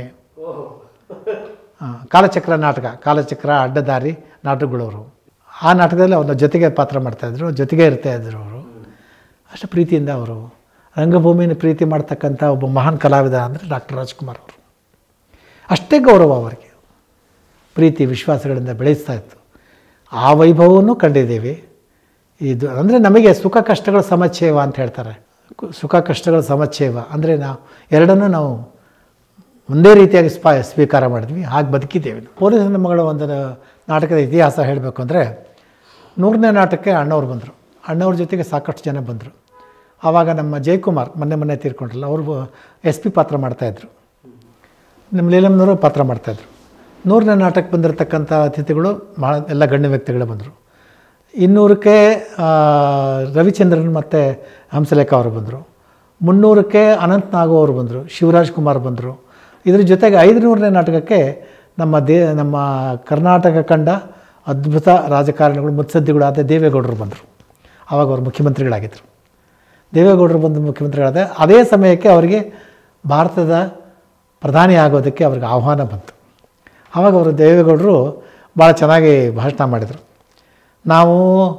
ಆ, ಕಾಲಚಕ್ರ ನಾಟಕ ಕಾಲಚಕ್ರ ಅಡ್ಡದಾರಿ ನಾಟಕಗಳವರು ಆ ನಾಟಕದಲ್ಲಿ ಅವ್ರ ಜೊತೆಗೆ ಪಾತ್ರ ಮಾಡ್ತಾಯಿದ್ರು ಜೊತೆಗೆ ಇರ್ತಾಯಿದ್ರು ಅವರು ಅಷ್ಟು ಪ್ರೀತಿಯಿಂದ ಅವರು ರಂಗಭೂಮಿನ ಪ್ರೀತಿ ಮಾಡ್ತಕ್ಕಂಥ ಒಬ್ಬ ಮಹಾನ್ ಕಲಾವಿದ ಅಂದರೆ ಡಾಕ್ಟರ್ ರಾಜ್ಕುಮಾರ್ ಅವರು ಅಷ್ಟೇ ಗೌರವ ಅವರಿಗೆ ಪ್ರೀತಿ ವಿಶ್ವಾಸಗಳಿಂದ ಬೆಳೆಸ್ತಾ ಇತ್ತು ಆ ವೈಭವವನ್ನು ಕಂಡಿದ್ದೀವಿ ಇದು ಅಂದರೆ ನಮಗೆ ಸುಖ ಕಷ್ಟಗಳ ಸಮಚ್ಛೇವ ಅಂತ ಹೇಳ್ತಾರೆ ಕು- ಸುಖ ಕಷ್ಟಗಳ ಸಮಚ್ಛೇವ ಅಂದರೆ ನಾವು ಎರಡನ್ನೂ ನಾವು ಒಂದೇ ರೀತಿಯಾಗಿ ಸ್ಪಾ ಸ್ವೀಕಾರ ಮಾಡಿದ್ವಿ ಹಾಗೆ ಬದುಕಿದ್ದೇವೆ ನಾವು. ಪೊಲೀಸ್ ಮಗಳ ಒಂದು ನಾಟಕದ ಇತಿಹಾಸ ಹೇಳಬೇಕು ಅಂದರೆ ನೂರನೇ ನಾಟಕಕ್ಕೆ ಅಣ್ಣವ್ರು ಬಂದರು ಅಣ್ಣವ್ರ ಜೊತೆಗೆ ಸಾಕಷ್ಟು ಜನ ಬಂದರು ಆವಾಗ ನಮ್ಮ ಜಯಕುಮಾರ್ ಮೊನ್ನೆ ಮೊನ್ನೆ ತೀರ್ಕೊಂಡ್ರಲ್ಲ ಅವರು ಎಸ್ ಪಿ ಪಾತ್ರ ಮಾಡ್ತಾಯಿದ್ರು ನಮ್ಮ ಲೀಲಮ್ನವರು ಪಾತ್ರ ಮಾಡ್ತಾಯಿದ್ರು ನೂರನೇ ನಾಟಕಕ್ಕೆ ಬಂದಿರತಕ್ಕಂಥ ಅತಿಥಿಗಳು ಭಾಳ ಎಲ್ಲ ಗಣ್ಯ ವ್ಯಕ್ತಿಗಳು ಬಂದರು ಇನ್ನೂರಕ್ಕೆ ಆ, ರವಿಚಂದ್ರನ್ ಮತ್ತು ಹಂಸಲೇಖ ಅವರು ಬಂದರು ಮುನ್ನೂರಕ್ಕೆ ಅನಂತ್ ನಾಗು ಅವರು ಬಂದರು ಶಿವರಾಜ್ ಕುಮಾರ್ ಬಂದರು ಇದ್ರ ಜೊತೆಗೆ ಐದುನೂರನೇ ನಾಟಕಕ್ಕೆ ನಮ್ಮ ದೇ ನಮ್ಮ ಕರ್ನಾಟಕ ಕಂಡ ಅದ್ಭುತ ರಾಜಕಾರಣಿಗಳು ಮುತ್ಸದ್ದಿಗಳಾದ ದೇವೇಗೌಡರು ಬಂದರು ಆವಾಗ ಅವರು ಮುಖ್ಯಮಂತ್ರಿಗಳಾಗಿದ್ದರು ದೇವೇಗೌಡರು ಬಂದು ಮುಖ್ಯಮಂತ್ರಿಗಳಾದ ಅದೇ ಸಮಯಕ್ಕೆ ಅವರಿಗೆ ಭಾರತದ ಪ್ರಧಾನಿ ಆಗೋದಕ್ಕೆ ಅವ್ರಿಗೆ ಆಹ್ವಾನ ಬಂತು ಆವಾಗ ಅವರು ದೇವೇಗೌಡರು ಭಾಳ ಚೆನ್ನಾಗಿ ಭಾಷಣ ಮಾಡಿದರು ನಾವು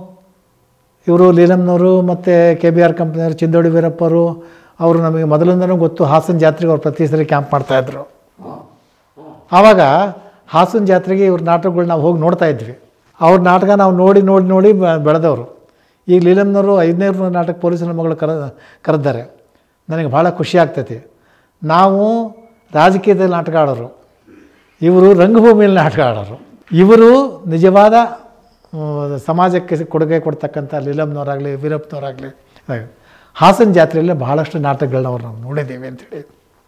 ಇವರು ಲೀಲಮ್ನವರು ಮತ್ತು ಕೆ ಬಿ ಆರ್ ಕಂಪ್ನಿಯವರು ಚಿಂದೋಡಿ ವೀರಪ್ಪರು ಅವರು ನಮಗೆ ಮೊದಲಿಂದನೂ ಗೊತ್ತು ಹಾಸನ ಜಾತ್ರೆಗೆ ಅವ್ರು ಪ್ರತಿ ಸರಿ ಕ್ಯಾಂಪ್ ಮಾಡ್ತಾಯಿದ್ರು ಆವಾಗ ಹಾಸನ ಜಾತ್ರೆಗೆ ಇವ್ರ ನಾಟಕಗಳು ನಾವು ಹೋಗಿ ನೋಡ್ತಾ ಇದ್ವಿ ಅವ್ರ ನಾಟಕ ನಾವು ನೋಡಿ ನೋಡಿ ನೋಡಿ ಬ- ಬೆಳೆದವರು ಈಗ ಲೀಲಮ್ನವರು ಐದನೇ ನಾಟಕ ಪೊಲೀಸರ ಮಗಳು ಕರ ಕರೆದ್ದಾರೆ ನನಗೆ ಭಾಳ ಖುಷಿ ಆಗ್ತೈತಿ ನಾವು ರಾಜಕೀಯದಲ್ಲಿ ನಾಟಕ ಆಡೋರು ಇವರು ರಂಗಭೂಮಿಯಲ್ಲಿ ನಾಟಕ ಆಡೋರು ಇವರು ನಿಜವಾದ ಆ, ಸಮಾಜಕ್ಕೆ ಕೊಡುಗೆ ಕೊಡ್ತಕ್ಕಂಥ ಲೀಲಮ್ನವರಾಗಲಿ ವೀರಪ್ಪನವರಾಗಲಿ ಹಾಸನ ಜಾತ್ರೆಯಲ್ಲಿ ಬಹಳಷ್ಟು ನಾಟಕಗಳನ್ನ ಅವ್ರು ನಾವು ನೋಡಿದ್ದೇವೆ ಅಂತೇಳಿ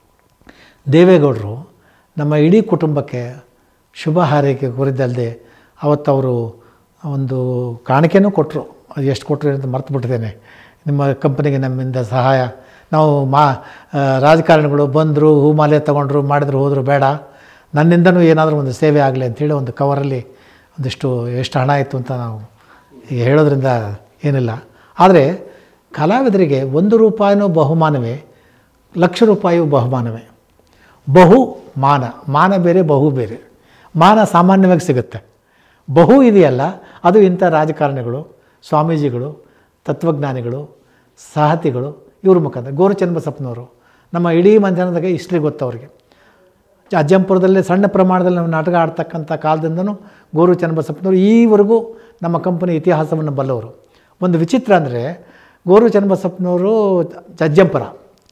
ದೇವೇಗೌಡರು ನಮ್ಮ ಇಡೀ ಕುಟುಂಬಕ್ಕೆ ಶುಭ ಹಾರೈಕೆ ಕೋರಿದ್ದಲ್ಲದೆ ಅವತ್ತು ಅವರು ಒಂದು ಕಾಣಿಕೆನೂ ಕೊಟ್ಟರು ಅದು ಎಷ್ಟು ಕೊಟ್ಟರು ಅಂತ ಮರ್ತು ಬಿಟ್ಟಿದ್ದೇನೆ ನಿಮ್ಮ ಕಂಪನಿಗೆ ನಮ್ಮಿಂದ ಸಹಾಯ ನಾವು ಮಾ ಆ, ರಾಜಕಾರಣಿಗಳು ಬಂದರು ಹೂಮಾಲೆ ತೊಗೊಂಡ್ರು ಮಾಡಿದ್ರು ಹೋದರು ಬೇಡ ನನ್ನಿಂದನೂ ಏನಾದರೂ ಒಂದು ಸೇವೆ ಆಗಲಿ ಅಂಥೇಳಿ ಒಂದು ಕವರಲ್ಲಿ ಒಂದಿಷ್ಟು ಎಷ್ಟು ಹಣ ಇತ್ತು ಅಂತ ನಾವು ಈಗ ಹೇಳೋದ್ರಿಂದ ಏನಿಲ್ಲ ಆದರೆ ಕಲಾವಿದರಿಗೆ ಒಂದು ರೂಪಾಯಿನೂ ಬಹುಮಾನವೇ ಲಕ್ಷ ರೂಪಾಯಿಯೂ ಬಹುಮಾನವೇ ಬಹು ಮಾನ ಮಾನ ಬೇರೆ ಬಹು ಬೇರೆ ಮಾನ ಸಾಮಾನ್ಯವಾಗಿ ಸಿಗುತ್ತೆ ಬಹು ಇದೆಯಲ್ಲ ಅದು ಇಂಥ ರಾಜಕಾರಣಿಗಳು ಸ್ವಾಮೀಜಿಗಳು ತತ್ವಜ್ಞಾನಿಗಳು ಸಾಹತಿಗಳು ಇವ್ರ ಮುಖಾಂತರ ಗೋರುಚನ್ನಬಸಪ್ಪನವರು ನಮ್ಮ ಇಡೀ ಮಂಜನದಾಗ ಹಿಸ್ಟ್ರಿ ಗೊತ್ತು ಅವ್ರಿಗೆ ಅಜ್ಜಂಪುರದಲ್ಲಿ ಸಣ್ಣ ಪ್ರಮಾಣದಲ್ಲಿ ನಾವು ನಾಟಕ ಆಡ್ತಕ್ಕಂಥ ಕಾಲದಿಂದನೂ ಗೋರು ಚನ್ನಬಸಪ್ಪನವರು ಈವರೆಗೂ ನಮ್ಮ ಕಂಪನಿ ಇತಿಹಾಸವನ್ನು ಬಲ್ಲವರು ಒಂದು ವಿಚಿತ್ರ ಅಂದರೆ ಗೋರು ಚನ್ನಬಸಪ್ಪನವರು ಅಜ್ಜಂಪುರ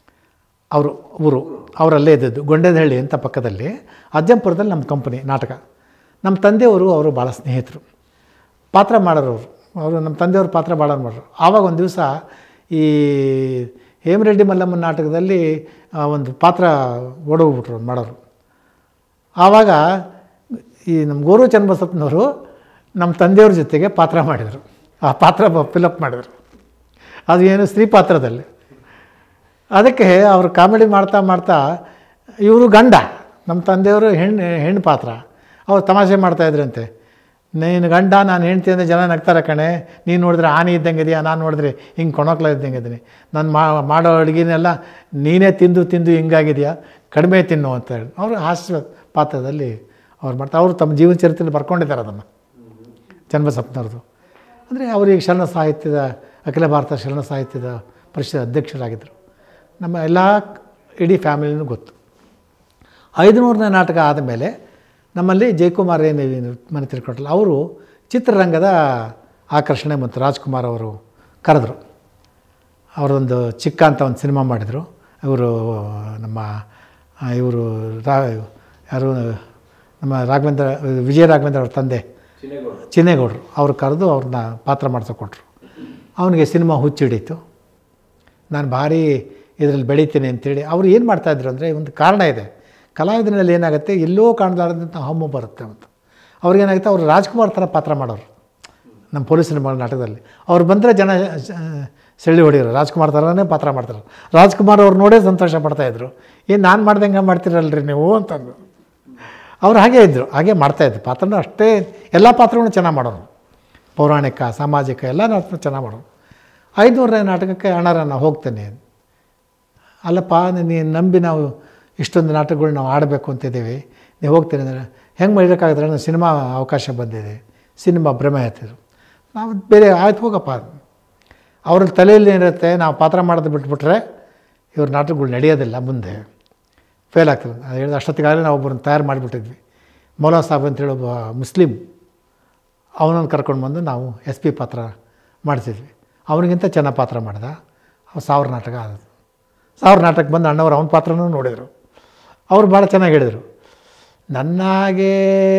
ಅವರು ಊರು ಅವರಲ್ಲೇ ಇದ್ದದ್ದು ಗೊಂಡೇದಹಳ್ಳಿ ಅಂತ ಪಕ್ಕದಲ್ಲಿ ಅಜ್ಜಂಪುರದಲ್ಲಿ ನಮ್ಮ ಕಂಪನಿ ನಾಟಕ ನಮ್ಮ ತಂದೆಯವರು ಅವರು ಭಾಳ ಸ್ನೇಹಿತರು ಪಾತ್ರ ಮಾಡೋರು ಅವರು ಅವರು ನಮ್ಮ ತಂದೆಯವರು ಪಾತ್ರ ಭಾಳ ಮಾಡೋರು ಆವಾಗ ಒಂದು ದಿವಸ ಈ ಹೇಮರೆಡ್ಡಿ ಮಲ್ಲಮ್ಮನ ನಾಟಕದಲ್ಲಿ ಆ, ಒಂದು ಪಾತ್ರ ಓಡೋಗ್ಬಿಟ್ರು ಮಾಡೋರು ಆವಾಗ ಈ ನಮ್ಮ ಗೋರು ಚನ್ನಬಸಪ್ಪನವರು ನಮ್ಮ ತಂದೆಯವ್ರ ಜೊತೆಗೆ ಪಾತ್ರ ಮಾಡಿದರು ಆ ಪಾತ್ರ ಫಿಲಪ್ ಮಾಡಿದರು ಅದು ಏನು ಸ್ತ್ರೀ ಪಾತ್ರದಲ್ಲಿ ಅದಕ್ಕೆ ಅವರು ಕಾಮಿಡಿ ಮಾಡ್ತಾ ಮಾಡ್ತಾ ಇವರು ಗಂಡ ನಮ್ಮ ತಂದೆಯವರು ಹೆಣ್ಣು ಹೆಣ್ಣು ಪಾತ್ರ ಅವ್ರು ತಮಾಷೆ ಮಾಡ್ತಾಯಿದ್ರಂತೆ ನೀನು ಗಂಡ ನಾನು ಹೆಂಡ್ತಿ ಅಂದರೆ ಜನ ನಗ್ತಾರೆ ಕಣೆ ನೀನು ನೋಡಿದ್ರೆ ಆನೆ ಇದ್ದಂಗೆ ಇದೆಯಾ ನಾನು ನೋಡಿದ್ರೆ ಹಿಂಗೆ ಕೊಣಕ್ಲ ಇದ್ದಂಗೆ ಇದ್ದೀನಿ ನಾನು ಮಾ ಮಾಡೋ ಅಡುಗೆನೆಲ್ಲ ನೀನೇ ತಿಂದು ತಿಂದು ಹಿಂಗಾಗಿದೆಯಾ ಕಡಿಮೆ ತಿನ್ನು ಅಂತ ಹೇಳಿ ಅವರು ಹಾಸ್ಯ ಪಾತ್ರದಲ್ಲಿ ಅವ್ರು ಮಾಡ್ತಾರೆ ಅವರು ತಮ್ಮ ಜೀವನ ಚರಿತ್ರೆಯಲ್ಲಿ ಬರ್ಕೊಂಡಿದ್ದಾರೆ ಅದನ್ನು ಚನ್ನಬಸಪ್ಪನವ್ರದ್ದು ಅಂದರೆ ಅವರಿಗೆ ಶರಣ ಸಾಹಿತ್ಯದ ಅಖಿಲ ಭಾರತ ಶರಣ ಸಾಹಿತ್ಯದ ಪರಿಷತ್ ಅಧ್ಯಕ್ಷರಾಗಿದ್ದರು ನಮ್ಮ ಎಲ್ಲ ಇಡೀ ಫ್ಯಾಮಿಲಿನೂ ಗೊತ್ತು ಐದುನೂರನೇ ನಾಟಕ ಆದಮೇಲೆ ನಮ್ಮಲ್ಲಿ ಜಯಕುಮಾರ್ ಏನು ಮನೆ ತಿಳ್ಕೊಟ್ರಲ್ಲ ಅವರು ಚಿತ್ರರಂಗದ ಆಕರ್ಷಣೆ ಮತ್ತು ರಾಜ್ಕುಮಾರ್ ಅವರು ಕರೆದ್ರು ಅವರೊಂದು ಚಿಕ್ಕ ಅಂತ ಒಂದು ಸಿನಿಮಾ ಮಾಡಿದರು ಇವರು ನಮ್ಮ ಇವರು ರಾ ಯಾರು ನಮ್ಮ ರಾಘವೇಂದ್ರ ವಿಜಯ ರಾಘವೇಂದ್ರ ಅವ್ರ ತಂದೆ ಚಿನ್ನೇಗೌಡರು ಅವ್ರು ಕರೆದು ಅವ್ರನ್ನ ಪಾತ್ರ ಮಾಡಿಸ್ಕೊಟ್ರು ಅವನಿಗೆ ಸಿನಿಮಾ ಹುಚ್ಚಿಡೀತು ನಾನು ಭಾರಿ ಇದರಲ್ಲಿ ಬೆಳಿತೀನಿ ಅಂತೇಳಿ ಅವ್ರು ಏನು ಮಾಡ್ತಾಯಿದ್ರು ಅಂದರೆ ಒಂದು ಕಾರಣ ಇದೆ ಕಲಾವಿದನಲ್ಲಿ ಏನಾಗುತ್ತೆ ಎಲ್ಲೋ ಕಾಣಲಾರದಂಥ ಹಮ್ಮು ಬರುತ್ತೆ ಅಂತ ಅವ್ರಿಗೇನಾಗುತ್ತೆ ಅವರು ರಾಜ್ಕುಮಾರ್ ಥರ ಪಾತ್ರ ಮಾಡೋರು ನಮ್ಮ ಪೊಲೀಸ್ ಸಿನಿಮಾ ನಾಟಕದಲ್ಲಿ ಅವ್ರು ಬಂದರೆ ಜನ ಶ- ಸೆಳ್ಳಿ ಹೊಡಿಯೋರು ರಾಜ್ಕುಮಾರ್ ಥರನೇ ಪಾತ್ರ ಮಾಡ್ತಾರೆ ರಾಜ್ಕುಮಾರ್ ಅವ್ರು ನೋಡೇ ಸಂತೋಷ ಪಡ್ತಾಯಿದ್ರು ಏನು ನಾನು ಮಾಡ್ದಂಗೆ ಮಾಡ್ತೀರಲ್ರಿ ನೀವು ಅಂತಂದು ಅವ್ರು ಹಾಗೇ ಇದ್ದರು ಹಾಗೆ ಮಾಡ್ತಾಯಿದ್ರು ಪಾತ್ರನೂ ಅಷ್ಟೇ ಎಲ್ಲ ಪಾತ್ರಗಳನ್ನು ಚೆನ್ನಾಗಿ ಮಾಡೋರು ಪೌರಾಣಿಕ ಸಾಮಾಜಿಕ ಎಲ್ಲ ನಾಟಕ ಚೆನ್ನಾಗಿ ಮಾಡೋರು ಐದುನೂರನೇ ನಾಟಕಕ್ಕೆ ಅಣ್ಣರ ನಾನು ಹೋಗ್ತೇನೆ ಅಲ್ಲಪ್ಪ ನೀನು ನಂಬಿ ನಾವು ಇಷ್ಟೊಂದು ನಾಟಕಗಳು ನಾವು ಆಡಬೇಕು ಅಂತಿದ್ದೀವಿ ನೀವು ಹೋಗ್ತೀನಿ ಅಂದರೆ ಹೆಂಗೆ ಮಾಡಿರೋಕ್ಕಾಗದ್ರೆ ನಾನು ಸಿನಿಮಾ ಅವಕಾಶ ಬಂದಿದೆ ಸಿನಿಮಾ ಭ್ರಮೆ ಹೇಳ್ತಿದ್ರು ನಾವು ಬೇರೆ ಆಯ್ತು ಹೋಗಪ್ಪ ಅವ್ರ ತಲೆಯಲ್ಲಿ ಏನಿರುತ್ತೆ ನಾವು ಪಾತ್ರ ಮಾಡೋದು ಬಿಟ್ಬಿಟ್ರೆ ಇವ್ರ ನಾಟಕಗಳು ನಡೆಯೋದಿಲ್ಲ ಮುಂದೆ ಫೇಲ್ ಆಗ್ತದೆ ಅದು ಹೇಳಿದ ಅಷ್ಟೊತ್ತಿಗಾಗಲೇ ನಾವು ಒಬ್ಬರನ್ನ ತಯಾರು ಮಾಡಿಬಿಟ್ಟಿದ್ವಿ ಮೌಲಾ ಸಾಬ್ ಅಂತೇಳಿ ಒಬ್ಬ ಮುಸ್ಲಿಂ ಅವನನ್ನು ಕರ್ಕೊಂಡು ಬಂದು ನಾವು ಎಸ್ ಪಿ ಪಾತ್ರ ಮಾಡಿಸಿದ್ವಿ ಅವನಿಗಿಂತ ಚೆನ್ನಾಗಿ ಪಾತ್ರ ಮಾಡ್ದ ಅವ ಸಾವಿರ ನಾಟಕ ಆದದ್ದು ಸಾವಿರ ನಾಟಕ ಬಂದು ಅಣ್ಣವ್ರು ಅವನ ಪಾತ್ರನೂ ನೋಡಿದರು ಅವ್ರು ಭಾಳ ಚೆನ್ನಾಗಿ ಹೇಳಿದರು ನನ್ನಾಗೇ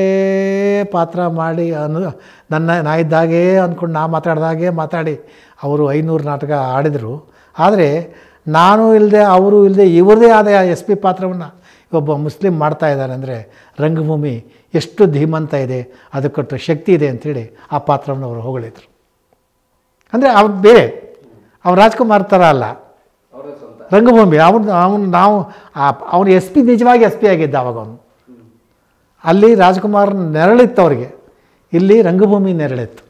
ಪಾತ್ರ ಮಾಡಿ ಅನು ನನ್ನ ನಾ ಇದ್ದಾಗೇ ಅಂದ್ಕೊಂಡು ನಾ ಮಾತಾಡ್ದಾಗೆ ಮಾತಾಡಿ ಅವರು ಐನೂರು ನಾಟಕ ಆಡಿದರು ಆದರೆ ನಾನು ಇಲ್ಲದೆ ಅವರು ಇಲ್ಲದೆ ಇವ್ರದೇ ಆದ ಎಸ್ ಪಿ ಪಾತ್ರವನ್ನು ಒಬ್ಬ ಮುಸ್ಲಿಂ ಮಾಡ್ತಾ ಇದ್ದಾರೆ ಅಂದರೆ ರಂಗಭೂಮಿ ಎಷ್ಟು ಧೀಮಂತ ಇದೆ ಅದಕ್ಕೊಟ್ಟು ಶಕ್ತಿ ಇದೆ ಅಂಥೇಳಿ ಆ ಪಾತ್ರವನ್ನು ಅವರು ಹೊಗಳಿದ್ರು ಅಂದರೆ ಅವ್ರು ಬೇರೆ ಅವ್ರು ರಾಜ್ಕುಮಾರ್ ಥರ ಅಲ್ಲ ರಂಗಭೂಮಿ ಅವನು ಅವನು ನಾವು ಅವನು ಎಸ್ ಪಿ ನಿಜವಾಗಿ ಎಸ್ ಪಿ ಆಗಿದ್ದ ಅವಾಗ ಅವನು ಅಲ್ಲಿ ರಾಜ್ಕುಮಾರ್ ನೆರಳಿತ್ತು ಅವರಿಗೆ ಇಲ್ಲಿ ರಂಗಭೂಮಿ ನೆರಳಿತ್ತು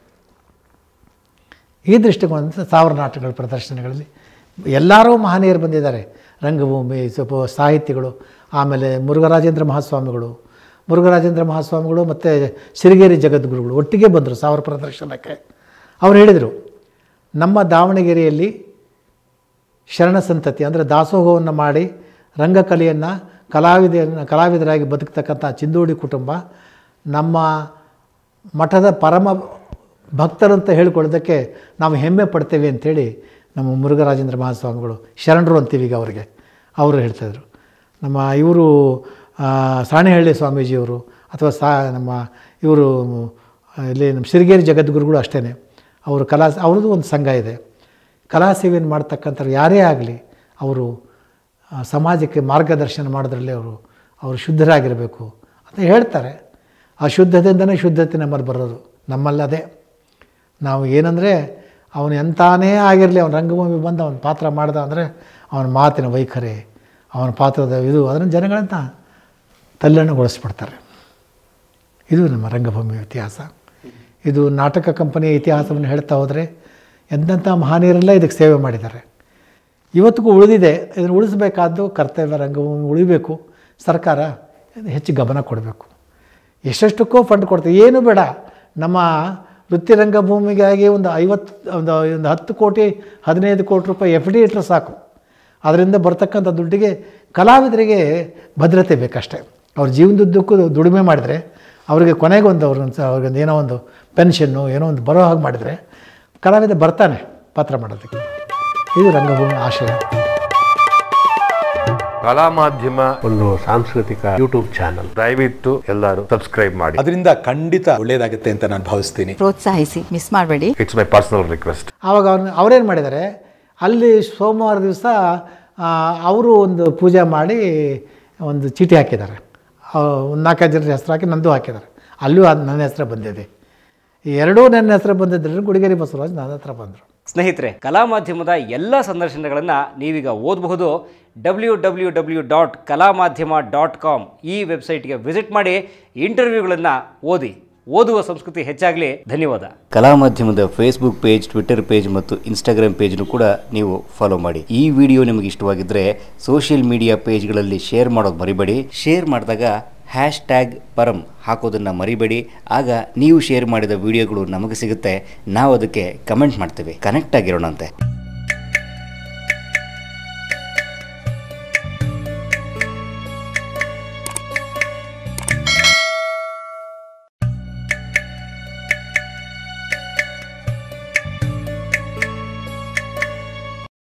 ಈ ದೃಷ್ಟಿಕೋನದಿಂದ ಸಾವಿರ ನಾಟಕಗಳ ಪ್ರದರ್ಶನಗಳಲ್ಲಿ ಎಲ್ಲರೂ ಮಹನೀಯರು ಬಂದಿದ್ದಾರೆ ರಂಗಭೂಮಿ ಸ್ವಲ್ಪ ಸಾಹಿತಿಗಳು ಆಮೇಲೆ ಮುರುಘರಾಜೇಂದ್ರ ಮಹಾಸ್ವಾಮಿಗಳು ಮುರುಘರಾಜೇಂದ್ರ ಮಹಾಸ್ವಾಮಿಗಳು ಮತ್ತು ಸಿರಿಗೇರಿ ಜಗದ್ಗುರುಗಳು ಒಟ್ಟಿಗೆ ಬಂದರು ಸಾವಿರ ಪ್ರದರ್ಶನಕ್ಕೆ ಅವ್ರು ಹೇಳಿದರು ನಮ್ಮ ದಾವಣಗೆರೆಯಲ್ಲಿ ಶರಣ ಸಂತತಿ ಅಂದರೆ ದಾಸೋಹವನ್ನು ಮಾಡಿ ರಂಗಕಲೆಯನ್ನು ಕಲಾವಿದೆಯನ್ನು ಕಲಾವಿದರಾಗಿ ಬದುಕ್ತಕ್ಕಂಥ ಚಿಂದೋಡಿ ಕುಟುಂಬ ನಮ್ಮ ಮಠದ ಪರಮ ಭಕ್ತರಂತ ಹೇಳ್ಕೊಳ್ಳೋದಕ್ಕೆ ನಾವು ಹೆಮ್ಮೆ ಪಡ್ತೇವೆ ಅಂಥೇಳಿ ನಮ್ಮ ಮುರುಘರಾಜೇಂದ್ರ ಮಹಾಸ್ವಾಮಿಗಳು ಶರಣರು ಅಂತೀವಿ ಈಗ ಅವರಿಗೆ ಅವರು ಹೇಳ್ತಾಯಿದ್ರು ನಮ್ಮ ಇವರು ಸಾಣೆಹಳ್ಳಿ ಸ್ವಾಮೀಜಿಯವರು ಅಥವಾ ಸಾ ನಮ್ಮ ಇವರು ಇಲ್ಲಿ ನಮ್ಮ ಸಿರಿಗೇರಿ ಜಗದ್ಗುರುಗಳು ಅಷ್ಟೇ ಅವರು ಕಲಾ ಅವ್ರದ್ದು ಒಂದು ಸಂಘ ಇದೆ ಕಲಾ ಸೇವೆಯನ್ನು ಮಾಡ್ತಕ್ಕಂಥವ್ರು ಯಾರೇ ಆಗಲಿ ಅವರು ಆ, ಸಮಾಜಕ್ಕೆ ಮಾರ್ಗದರ್ಶನ ಮಾಡೋದ್ರಲ್ಲಿ ಅವರು ಅವರು ಶುದ್ಧರಾಗಿರಬೇಕು ಅಂತ ಹೇಳ್ತಾರೆ ಆ ಶುದ್ಧತೆಯಿಂದನೇ ಶುದ್ಧತೆ ನಮ್ಮಲ್ಲಿ ಬರೋದು ನಮ್ಮಲ್ಲದೆ ನಾವು ಏನಂದರೆ ಅವನು ಎಂತಾನೇ ಆಗಿರಲಿ ಅವನ ರಂಗಭೂಮಿ ಬಂದು ಅವನ ಪಾತ್ರ ಮಾಡ್ದ ಅಂದರೆ ಅವನ ಮಾತಿನ ವೈಖರಿ ಅವನ ಪಾತ್ರದ ಇದು ಅದನ್ನು ಜನಗಳನ್ನ ತಲ್ಲಣ್ಣಗೊಳಿಸ್ಬಿಡ್ತಾರೆ ಇದು ನಮ್ಮ ರಂಗಭೂಮಿ ಇತಿಹಾಸ ಇದು ನಾಟಕ ಕಂಪನಿಯ ಇತಿಹಾಸವನ್ನು ಹೇಳ್ತಾ ಹೋದರೆ ಎಂತೆಂಥ ಮಹಾನೀಯರೆಲ್ಲ ಇದಕ್ಕೆ ಸೇವೆ ಮಾಡಿದ್ದಾರೆ ಇವತ್ತಿಗೂ ಉಳಿದಿದೆ ಇದನ್ನು ಉಳಿಸಬೇಕಾದ್ದು ಕರ್ತವ್ಯ ರಂಗಭೂಮಿ ಉಳಿಬೇಕು ಸರ್ಕಾರ ಹೆಚ್ಚು ಗಮನ ಕೊಡಬೇಕು ಎಷ್ಟೆಷ್ಟಕ್ಕೋ ಫಂಡ್ ಕೊಡ್ತೀವಿ ಏನು ಬೇಡ ನಮ್ಮ ವೃತ್ತಿ ರಂಗಭೂಮಿಗಾಗಿ ಒಂದು ಐವತ್ತು ಒಂದು ಒಂದು ಹತ್ತು ಕೋಟಿ ಹದಿನೈದು ಕೋಟಿ ರೂಪಾಯಿ ಎಫ್ ಡಿ ಇಟ್ಟರೆ ಸಾಕು ಅದರಿಂದ ಬರ್ತಕ್ಕಂಥ ದುಡ್ಡಿಗೆ ಕಲಾವಿದರಿಗೆ ಭದ್ರತೆ ಬೇಕಷ್ಟೇ ಅವ್ರ ಜೀವನದುದ್ದಕ್ಕೂ ದುಡಿಮೆ ಮಾಡಿದರೆ ಅವರಿಗೆ ಕೊನೆಗೊಂದು ಅವ್ರನ್ನ ಅವ್ರಿಗೊಂದು ಏನೋ ಒಂದು ಪೆನ್ಷನ್ನು ಏನೋ ಒಂದು ಬರೋ ಹಾಗೆ ಮಾಡಿದರೆ ಕಲಾವಿದ ಬರ್ತಾನೆ ಪಾತ್ರ ಮಾಡೋದಕ್ಕೆ ಇದು ರಂಗಭೂಮಿ ಆಶಯ ಕಲಾ ಮಾಧ್ಯಮ ಒಂದು ಸಾಂಸ್ಕೃತಿಕ ಯೂಟ್ಯೂಬ್ ಚಾನಲ್ ದಯವಿಟ್ಟು ಎಲ್ಲರೂ ಸಬ್ಸ್ಕ್ರೈಬ್ ಮಾಡಿ ಅದರಿಂದ ಖಂಡಿತ ಒಳ್ಳೇದಾಗುತ್ತೆ ಅಂತ ನಾನು ಭಾವಿಸ್ತೀನಿ ಪ್ರೋತ್ಸಾಹಿಸಿ ಮಿಸ್ ಮಾಡಬೇಡಿ ಇಟ್ಸ್ ಮೈ ಪರ್ಸನಲ್ ರಿಕ್ವೆಸ್ಟ್ ಆವಾಗ ಅವ್ರನ್ನ ಅವ್ರೇನು ಮಾಡಿದ್ದಾರೆ ಅಲ್ಲಿ ಸೋಮವಾರ ದಿವಸ ಅವರು ಒಂದು ಪೂಜೆ ಮಾಡಿ ಒಂದು ಚೀಟಿ ಹಾಕಿದ್ದಾರೆ ಆ, ಒಂದು ನಾಲ್ಕೈದು ಜನರ ಹೆಸರು ಹಾಕಿ ನಂದು ಹಾಕಿದ್ದಾರೆ ಅಲ್ಲೂ ಅದು ನನ್ನ ಹೆಸರು ಬಂದಿದೆ ಈ ಎರಡೂ ನನ್ನ ಹೆಸರು ಬಂದಿದ್ದರೆ ಗುಡಿಗೇರಿ ಬಸವರಾಜ್ ನನ್ನ ಹತ್ರ ಬಂದರು ಸ್ನೇಹಿತರೆ ಕಲಾ ಮಾಧ್ಯಮದ ಎಲ್ಲ ಸಂದರ್ಶನಗಳನ್ನು ನೀವೀಗ ಓದಬಹುದು ಡಬ್ಲ್ಯೂ ಡಬ್ಲ್ಯೂ ಡಬ್ಲ್ಯೂ ಡಾಟ್ ಕಲಾ ಮಾಧ್ಯಮ ಡಾಟ್ ಕಾಮ್ ಈ ವೆಬ್ಸೈಟ್ಗೆ ವಿಸಿಟ್ ಮಾಡಿ ಇಂಟರ್ವ್ಯೂಗಳನ್ನು ಓದಿ ಓದುವ ಸಂಸ್ಕೃತಿ ಹೆಚ್ಚಾಗಲಿ ಧನ್ಯವಾದ ಕಲಾ ಮಾಧ್ಯಮದ ಫೇಸ್ಬುಕ್ ಪೇಜ್ ಟ್ವಿಟರ್ ಪೇಜ್ ಮತ್ತು ಇನ್ಸ್ಟಾಗ್ರಾಮ್ ಪೇಜ್ನು ಕೂಡ ನೀವು ಫಾಲೋ ಮಾಡಿ ಈ ವಿಡಿಯೋ ನಿಮಗೆ ಇಷ್ಟವಾಗಿದ್ದರೆ ಸೋಷಿಯಲ್ ಮೀಡಿಯಾ ಪೇಜ್ಗಳಲ್ಲಿ ಶೇರ್ ಮಾಡೋದು ಮರಿಬೇಡಿ ಶೇರ್ ಮಾಡಿದಾಗ ಹ್ಯಾಶ್ ಟ್ಯಾಗ್ ಪರಂ ಹಾಕೋದನ್ನು ಮರಿಬೇಡಿ ಆಗ ನೀವು ಶೇರ್ ಮಾಡಿದ ವಿಡಿಯೋಗಳು ನಮಗೆ ಸಿಗುತ್ತೆ ನಾವು ಅದಕ್ಕೆ ಕಮೆಂಟ್ ಮಾಡ್ತೇವೆ ಕನೆಕ್ಟ್ ಆಗಿರೋಣಂತೆ